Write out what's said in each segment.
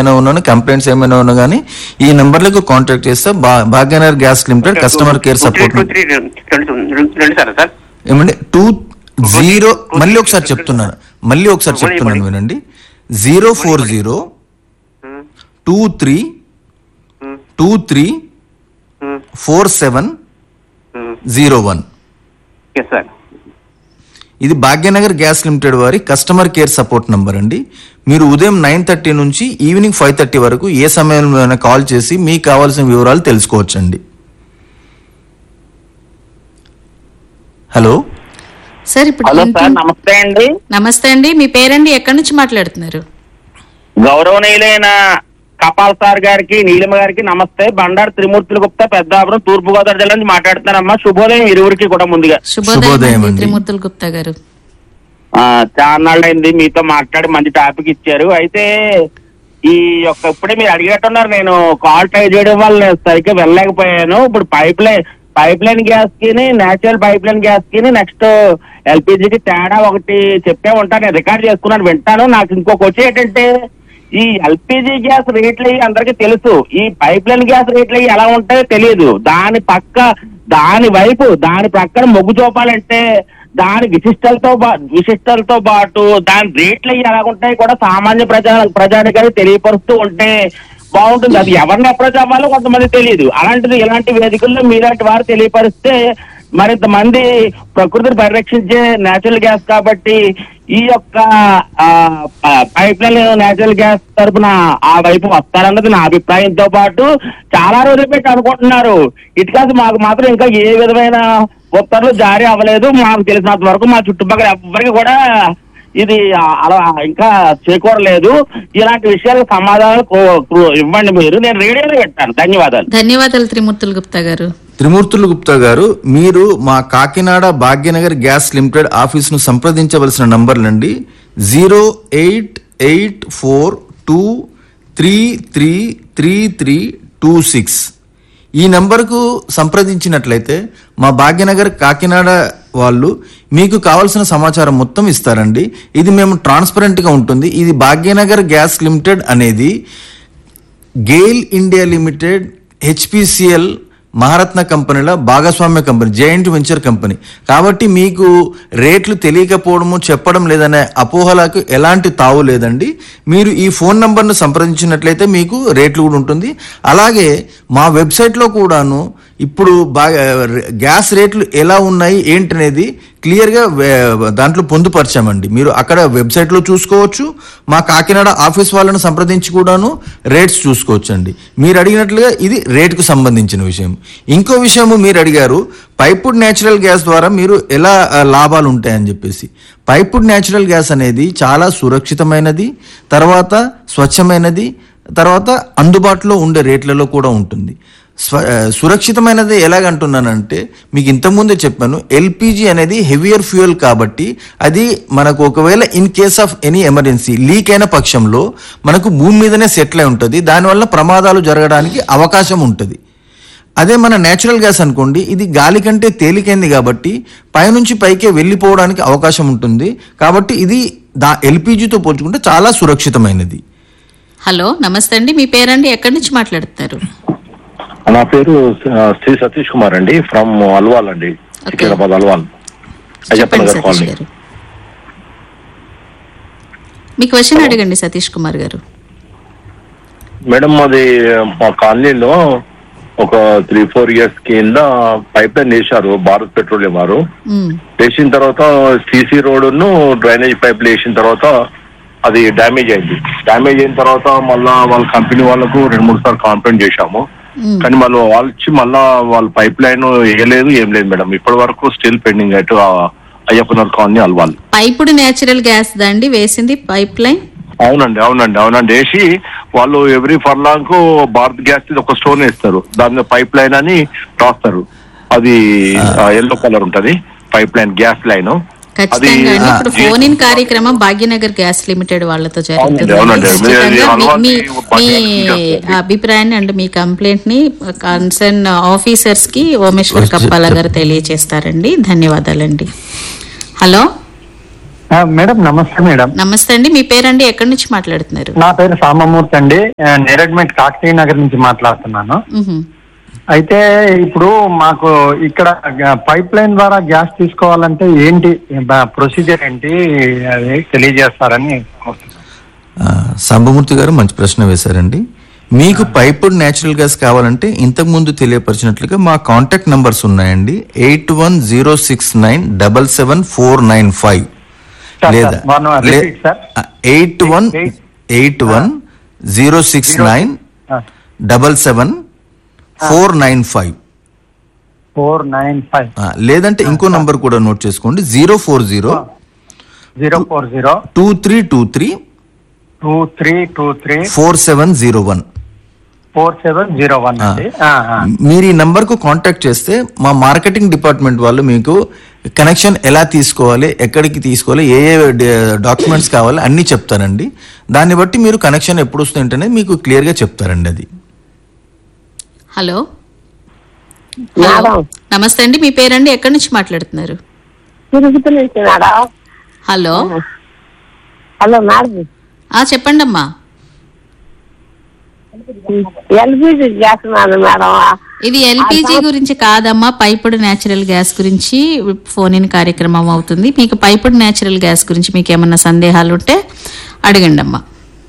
ఏమైనా ఉన్నా కంప్లైంట్స్ ఏమైనా ఉన్నా కానీ ఈ నెంబర్లకు కాంటాక్ట్ చేస్తే భా- Bhagyanagar gas limited customer care two three support two three రెండు రెండు- రెండు సార్ సార్ ఏమండి టూ జీరో మళ్ళీ ఒకసారి చెప్తున్నాను మళ్ళీ ఒకసారి చెప్తున్నాను వినండి zero four zero two three two three four seven zero one yes sir ఇది భాగ్యనగర్ గ్యాస్ లిమిటెడ్ వారి కస్టమర్ కేర్ సపోర్ట్ నంబర్ అండి మీరు ఉదయం నైన్ థర్టీ నుంచి ఈవినింగ్ ఫైవ్ థర్టీ వరకు ఏ సమయంలో కాల్ చేసి మీకు కావాల్సిన వివరాలు తెలుసుకోవచ్చండి హలో సార్ ఇప్పుడు హలో ఇంటి- సార్ నమస్తే అండి నమస్తే అండి మీ పేరండి ఎక్కడి నుంచి మాట్లాడుతున్నారు గౌరవనీయులైన కపాల్ సార్ గారికి నీలిమ గారికి నమస్తే బండారు త్రిమూర్తుల గుప్తా పెద్దాపురం తూర్పు గోదావరి జిల్లా నుంచి మాట్లాడుతున్నానమ్మా శుభోదయం ఇరువురికి కూడా ముందుగా శుభోదయం శుభోదయం అండి, అండి. త్రిమూర్తుల గుప్తా గారు ఆ, చాలా అయింది మీతో మాట్లాడి మంచి టాపిక్ ఇచ్చారు అయితే ఈ యొక్క ఇప్పుడే మీరు అడిగేట్టున్నారు నేను కాల్ ట్రై చేయడం వల్ల నేను సరిగ్గా వెళ్ళలేకపోయాను ఇప్పుడు pipeline pipeline gas కి నేచురల్ పైప్ లైన్ గ్యాస్ కి నెక్స్ట్ ఎల్పిజికి తేడా ఒకటి చెప్పే ఉంటాను నేను రికార్డ్ చేసుకున్నాను వింటాను నాకు ఇంకొక వచ్చి ఏంటంటే ఈ ఎల్పిజి గ్యాస్ రేట్లు అయ్యి అందరికీ తెలుసు ఈ పైప్ లైన్ గ్యాస్ రేట్లు అయ్యి ఎలా ఉంటాయో తెలియదు దాని పక్క దాని వైపు దాని ప్రక్కన మొగ్గు చూపాలంటే దాని విశిష్టలతో పా- విశిష్టలతో పాటు దాని రేట్లు అయ్యి ఎలా ఉంటాయి కూడా సామాన్య ప్రజా ప్రజానికానికి తెలియపరుస్తూ ఉంటే బాగుంటుంది అది ఎవరిని అప్రోచ్ అవ్వాలో కొంతమంది తెలియదు అలాంటిది ఇలాంటి వేదికల్లో మీలాంటి వారు తెలియపరిస్తే మరింత మంది ప్రకృతిని పరిరక్షించే నేచురల్ గ్యాస్ కాబట్టి ఈ యొక్క పైప్ లైన్ నేచురల్ గ్యాస్ తరపున ఆ వైపు వస్తారన్నది నా అభిప్రాయంతో పాటు చాలా రోజులు పెట్టి అనుకుంటున్నారు ఇటు కాదు మాకు మాత్రం ఇంకా ఏ విధమైన ఉత్తర్వులు జారీ అవ్వలేదు మాకు తెలిసినంత వరకు మా చుట్టుపక్కల ఎవ్వరికి కూడా ఇది అలా ఇంకా చేకూరలేదు ఇలాంటి విషయాలకు సమాధానాలు కో- కో- ఇవ్వండి మీరు నేను రేడియోలో పెట్టాను ధన్యవాదాలు ధన్యవాదాలు త్రిమూర్తుల గుప్తా గారు త్రిమూర్తులు గుప్తా గారు మీరు మా కాకినాడ భాగ్యనగర్ గ్యాస్ లిమిటెడ్ ఆఫీసును సంప్రదించవలసిన నంబర్లండి zero eight eight four two three three three three two six ఈ నంబర్కు సంప్రదించినట్లయితే మా భాగ్యనగర్ కాకినాడ వాళ్ళు మీకు కావాల్సిన సమాచారం మొత్తం ఇస్తారండి ఇది మేము ట్రాన్స్పరెంట్గా ఉంటుంది ఇది భాగ్యనగర్ గ్యాస్ లిమిటెడ్ అనేది GAIL India limited HPCL Maharatna కంపెనీల భాగస్వామ్య కంపెనీ జైంట్ వెంచర్ కంపెనీ కాబట్టి మీకు రేట్లు తెలియకపోవడము చెప్పడం లేదనే అపోహలకు ఎలాంటి తావు లేదండి మీరు ఈ ఫోన్ నంబర్ను సంప్రదించినట్లయితే మీకు రేట్లు కూడా ఉంటుంది అలాగే మా వెబ్సైట్లో కూడాను ఇప్పుడు బాగా గ్యాస్ రేట్లు ఎలా ఉన్నాయి ఏంటనేది క్లియర్గా వే- దాంట్లో పొందుపరిచామండి మీరు అక్కడ వెబ్సైట్లో చూసుకోవచ్చు మా కాకినాడ ఆఫీస్ వాళ్ళని సంప్రదించి కూడాను రేట్స్ చూసుకోవచ్చండి మీరు అడిగినట్లుగా ఇది రేటుకు సంబంధించిన విషయం ఇంకో విషయము మీరు అడిగారు పైపుడ్ న్యాచురల్ గ్యాస్ ద్వారా మీరు ఎలా ఆ, లాభాలు ఉంటాయని చెప్పేసి పైపుడ్ న్యాచురల్ గ్యాస్ అనేది చాలా సురక్షితమైనది తర్వాత స్వచ్ఛమైనది తర్వాత అందుబాటులో ఉండే రేట్లలో కూడా ఉంటుంది స్వ ఆ, సురక్షితమైనది ఎలాగంటున్నానంటే మీకు ఇంతకుముందే చెప్పాను ఎల్పిజి అనేది హెవియర్ ఫ్యూయల్ కాబట్టి అది మనకు ఒకవేళ in case of any emergency leak అయిన పక్షంలో మనకు భూమి మీదనే సెటిల్ అయి ఉంటుంది దానివల్ల ప్రమాదాలు జరగడానికి అవకాశం ఉంటుంది అదే మన నేచురల్ గ్యాస్ అనుకోండి ఇది గాలి కంటే తేలికైంది కాబట్టి పైనుంచి పైకే వెళ్ళిపోవడానికి అవకాశం ఉంటుంది కాబట్టి ఇది దా ఎల్పిజితో పోల్చుకుంటే చాలా సురక్షితమైనది హలో నమస్తే అండి మీ పేరండి ఎక్కడి నుంచి మాట్లాడుతున్నారు నా పేరు ఆ, శ్రీ సతీష్ కుమార్ అండి ఫ్రమ్ అల్వాల్ అండి సికింద్రాబాద్ అల్వాల్ అయ్యప్ప చెప్పండి నగర్ సతీష్ కాలనీ గారు మీ క్వశ్చన్ అడగండి సతీష్ కుమార్ గారు మేడం అది మా కాలనీలో ఒక త్రీ ఫోర్ ఇయర్స్ కింద పైప్ లైన్ వేశారు భారత్ పెట్రోలియం వారు ఉమ్, వేసిన తర్వాత సీసీ రోడ్డును డ్రైనేజ్ పైపులు వేసిన తర్వాత అది డ్యామేజ్ అయింది డ్యామేజ్ అయిన తర్వాత మళ్ళా వాళ్ళ కంపెనీ వాళ్ళకు రెండు మూడు సార్లు కంప్లైంట్ చేశాము ఉమ్. కానీ వాళ్ళు వాళ్ళు వచ్చి మళ్ళా వాళ్ళ పైప్ లైన్ వేయలేదు ఏం లేదు మేడం ఇప్పటి వరకు స్టిల్ పెండింగ్ అటు అయ్యప్పనర్ colony Alwal piped natural gas దండి వేసింది పైప్ లైన్ అవునండి అవునండి అవునండి వేసి వాళ్ళు ఎవ్రీ ఫర్లాంగ్ కు భారత్ గ్యాస్ ఇది ఒక స్టోన్ వేస్తారు దాని మీద పైప్ లైన్ అని రాస్తారు అది ఎల్లో కలర్ ఉంటది పైప్ లైన్ గ్యాస్ లైన్ ఖచ్చితంగా అండి ఇప్పుడు జీ- ఫోన్ ఇన్ కార్యక్రమం భాగ్యనగర్ గ్యాస్ లిమిటెడ్ వాళ్ళతో జరుగుతుంది అవునండి, అవునండి. ఖచ్చితంగా మీరు మీ- అలవాటు మీ భాగ్యనగర్ మీ చేస్తారు. అభిప్రాయాన్ని అండ్ మీ కంప్లైంట్ ని కన్సర్న్ ఆఫీసర్స్ కి ఓమేశ్వర్ కప్పాల గారు తెలియజేస్తారండి ధన్యవాదాలండి హలో ఆ, మేడం నమస్తే మేడం నమస్తే అండి మీ పేరండి ఎక్కడి నుంచి మాట్లాడుతున్నారు నా పేరు సామమూర్తి అండి ఆ, నేరడ్మెంట్ కాకతీయ నగర్ నుంచి మాట్లాడుతున్నాను మ్హూ. అయితే ఇప్పుడు మాకు ఇక్కడ గ- పైప్ లైన్ ద్వారా గ్యాస్ తీసుకోవాలంటే ఏంటి బ- ప్రొసీజర్ ఏంటి అది తెలియజేస్తారని కోరుతున్నాను. ఆ, సంభమూర్తి గారు మంచి ప్రశ్న వేశారండి మీకు పైపుడ్ న్యాచురల్ గ్యాస్ కావాలంటే ఇంతకు ముందు తెలియపరిచినట్లుగా మా కాంటాక్ట్ నంబర్స్ ఉన్నాయండి eight one zero six nine double seven four nine five sir, లేదా sir, one more repeat, sir. Eight one Eight- eight one zero six nine ah, double seven four nine five four nine five లేదంటే ఇంకో number కూడా note చేసుకోండి zero four zero zero four zero two three two three two three two three four seven zero one four seven zero one అండి ఆ, ఆ. మీరు ఈ number కు కాంటాక్ట్ చేస్తే మా మార్కెటింగ్ డిపార్ట్మెంట్ వాళ్ళు మీకు కనెక్షన్ ఎలా తీసుకోవాలి ఎక్కడికి తీసుకోవాలి ఏ ఏ డాక్యుమెంట్స్ కావాలి అన్ని చెప్తారండి దాన్ని బట్టి మీరు కనెక్షన్ ఎప్పుడు వస్తుంది అనేది మీకు క్లియర్ గా చెప్తారండి అది హలో హలో నమస్తే అండి మీ పేరండి ఎక్కడి నుంచి మాట్లాడుతున్నారు తిరుగుతూ నుంచి మేడం హలో హలో మేడం ఆ చెప్పండి అమ్మా ఎల్పిజి గ్యాస్ మేడం మేడం ఇది ఎల్పిజి గురించి కాదమ్మా పైపుడు న్యాచురల్ గ్యాస్ గురించి ఫోన్ ఇన్ కార్యక్రమం అవుతుంది మీకు పైపుడు న్యాచురల్ గ్యాస్ గురించి మీకు ఏమన్నా సందేహాలు ఉంటే అడగండి అమ్మా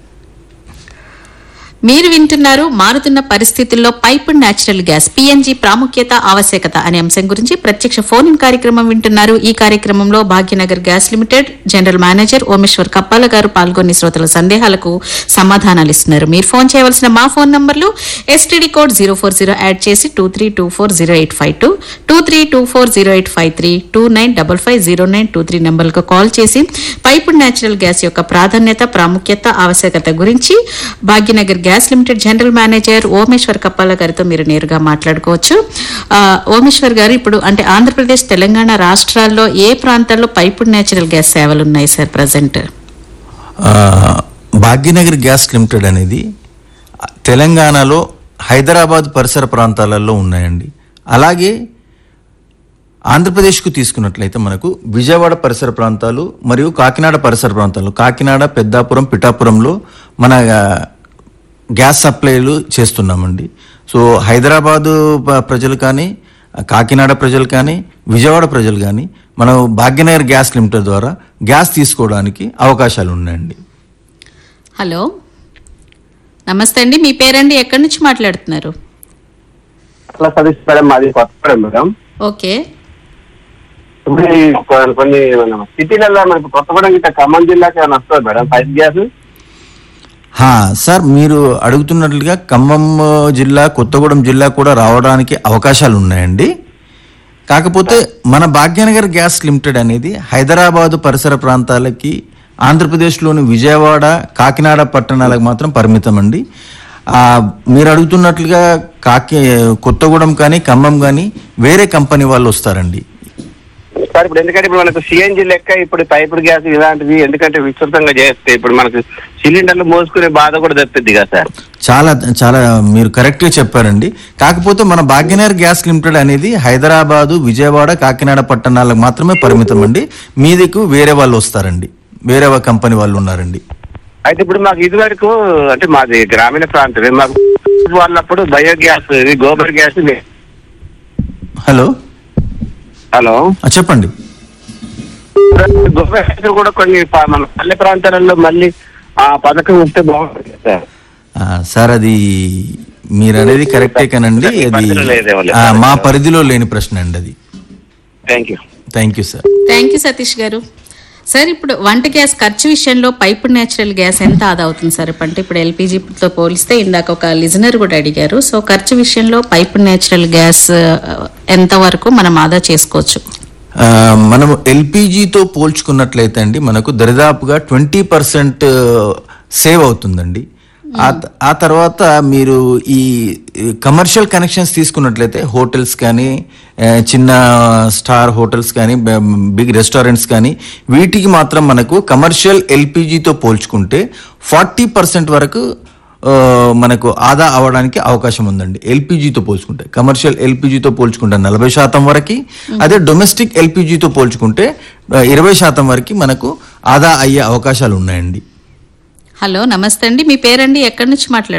మీరు వింటున్నారు మారుతున్న పరిస్థితుల్లో పైపుడ్ న్యాచురల్ గ్యాస్ పిఎన్జి ప్రాముఖ్యత ఆవశ్యకత అనే అంశం గురించి ప్రత్యక్ష ఫోన్ ఇన్ కార్యక్రమం వింటున్నారు ఈ కార్యక్రమంలో Bhagyanagar gas limited general manager Omeshwar Kappala garu పాల్గొని శ్రోతల సందేహాలకు సమాధానాలు ఇస్తున్నారు మీరు ఫోన్ చేయవలసిన మా ఫోన్ నంబర్లు STD code zero four zero add చేసి two three two four zero eight five two two three two four zero eight five three two nine double five zero nine two three నెంబర్లకు call చేసి piped natural gas యొక్క ప్రాధాన్యత ప్రాముఖ్యత ఆవశ్యకత గురించి Bhagyanagar gas limited general manager Omeshwar Kappala గారితో మీరు నేరుగా మాట్లాడుకోవచ్చు ఆ, ఓమేశ్వర్ గారు ఇప్పుడు అంటే ఆంధ్రప్రదేశ్ తెలంగాణ రాష్ట్రాల్లో ఏ ప్రాంతాల్లో పైపుడ్ న్యాచురల్ గ్యాస్ సేవలు ఉన్నాయి సార్ ప్రజెంట్ ఆ, భాగ్యనగర్ గ్యాస్ లిమిటెడ్ అనేది తెలంగాణలో హైదరాబాద్ పరిసర ప్రాంతాలలో ఉన్నాయండి అలాగే ఆంధ్రప్రదేశ్కు తీసుకున్నట్లయితే మనకు విజయవాడ పరిసర ప్రాంతాలు మరియు కాకినాడ పరిసర ప్రాంతాలు కాకినాడ పెద్దాపురం పిఠాపురంలో మన ఆ, గ్యాస్ సప్లైలు చేస్తున్నామండి సో హైదరాబాదు ప- ప్రజలు కానీ కాకినాడ ప్రజలు కానీ విజయవాడ ప్రజలు కానీ మనం భాగ్యనగర్ గ్యాస్ లిమిటెడ్ ద్వారా గ్యాస్ తీసుకోవడానికి అవకాశాలు ఉన్నాయండి హలో నమస్తే అండి మీ పేరండి ఎక్కడి నుంచి మాట్లాడుతున్నారు అట్లా సతీష్ మేడం మాది కొత్తగూడెం మేడం ఓకే ఇప్పుడు ఈ కొ- కొన్ని మన సిటీలలో మనకు కొత్తగూడెం గిట్ట ఖమ్మం జిల్లాకి ఏమైనా వస్తుంది మేడం పైప్ గ్యాస్ హా, సార్ మీరు అడుగుతున్నట్లుగా ఖమ్మం జిల్లా కొత్తగూడెం జిల్లా కూడా రావడానికి అవకాశాలు ఉన్నాయండి కాకపోతే మన భాగ్యనగర్ గ్యాస్ లిమిటెడ్ అనేది హైదరాబాదు పరిసర ప్రాంతాలకి ఆంధ్రప్రదేశ్లోని విజయవాడ కాకినాడ పట్టణాలకు మాత్రం పరిమితం అండి ఆ, మీరు అడుగుతున్నట్లుగా కాకి కొత్తగూడెం కానీ ఖమ్మం కానీ వేరే కంపెనీ వాళ్ళు వస్తారండి సార్ ఇప్పుడు ఎందుకంటే ఇప్పుడు మనకు సిఎన్జి లెక్క ఇప్పుడు పైపుడ్ గ్యాస్ ఇలాంటివి ఎందుకంటే విస్తృతంగా చేస్తే ఇప్పుడు మనకు సిలిండర్లు మోసుకునే బాధ కూడా తప్పిద్ది కదా సార్ చాలా చాలా మీరు కరెక్ట్ గా చెప్పారండి కాకపోతే మన భాగ్యనగర్ గ్యాస్ లిమిటెడ్ అనేది హైదరాబాదు విజయవాడ కాకినాడ పట్టణాలకు మాత్రమే పరిమితం అండి మీదకు వేరే వాళ్ళు వస్తారండి వేరే వా- కంపెనీ వాళ్ళు ఉన్నారండి అయితే ఇప్పుడు మాకు ఇది వరకు అంటే మాది గ్రామీణ ప్రాంతమే మాకు వాళ్ళప్పుడు బయోగ్యాస్ ఇది గోబర్ గ్యాస్ ఇది. హలో హలో ఆ, చెప్పండి గోబర్ గ్యాస్ కూడా కొన్ని ప- మన పల్లె ప్రాంతాలలో మళ్ళీ ఆ పథకం వస్తే బాగుంటుంది కదా సార్ ఆ, సార్ అది మీరు అనేది కరెక్టే కానండి మీ అది పరిధిలో లేదేమో లేదు. ఆ, మా పరిధిలో లేని ప్రశ్న అండి అది thank you thank you sir thank you Satish garu sir ఇప్పుడు వంట గ్యాస్ ఖర్చు విషయంలో పైపు న్యాచురల్ గ్యాస్ ఎంత ఆదా అవుతుంది సార్ అంటే ఇప్పుడు ఎల్పిజితో పోలిస్తే ఇందాక ఒక లిజనర్ కూడా అడిగారు సో ఖర్చు విషయంలో పైపు న్యాచురల్ గ్యాస్ ఆ, ఎంత వరకు మనం ఆదా చేసుకోవచ్చు ఆ, మనము ఎల్పిజితో పోల్చుకున్నట్లయితే అండి మనకు దరిదాపుగా ట్వంటీ పర్సెంట్ సేవ్ అవుతుందండి ఆ త- ఆ తర్వాత మీరు ఈ కమర్షియల్ కనెక్షన్స్ తీసుకున్నట్లయితే హోటల్స్ కానీ ఆ, చిన్న స్టార్ హోటల్స్ కానీ బ- బిగ్ రెస్టారెంట్స్ కానీ వీటికి మాత్రం మనకు కమర్షియల్ ఎల్పిజితో పోల్చుకుంటే ఫార్టీ పర్సెంట్ వరకు ఆ, మనకు ఆదా అవడానికి అవకాశం ఉందండి ఎల్పిజితో పోల్చుకుంటే కమర్షియల్ ఎల్పిజితో పోల్చుకుంటే నలభై శాతం వరకు అదే డొమెస్టిక్ ఎల్పిజితో పోల్చుకుంటే ఇరవై శాతం వరకు మనకు ఆదా అయ్యే అవకాశాలు ఉన్నాయండి హలో నమస్తే అండి మీ పేరండి ఎక్కడి నుంచి మాట్లాడుతున్నారు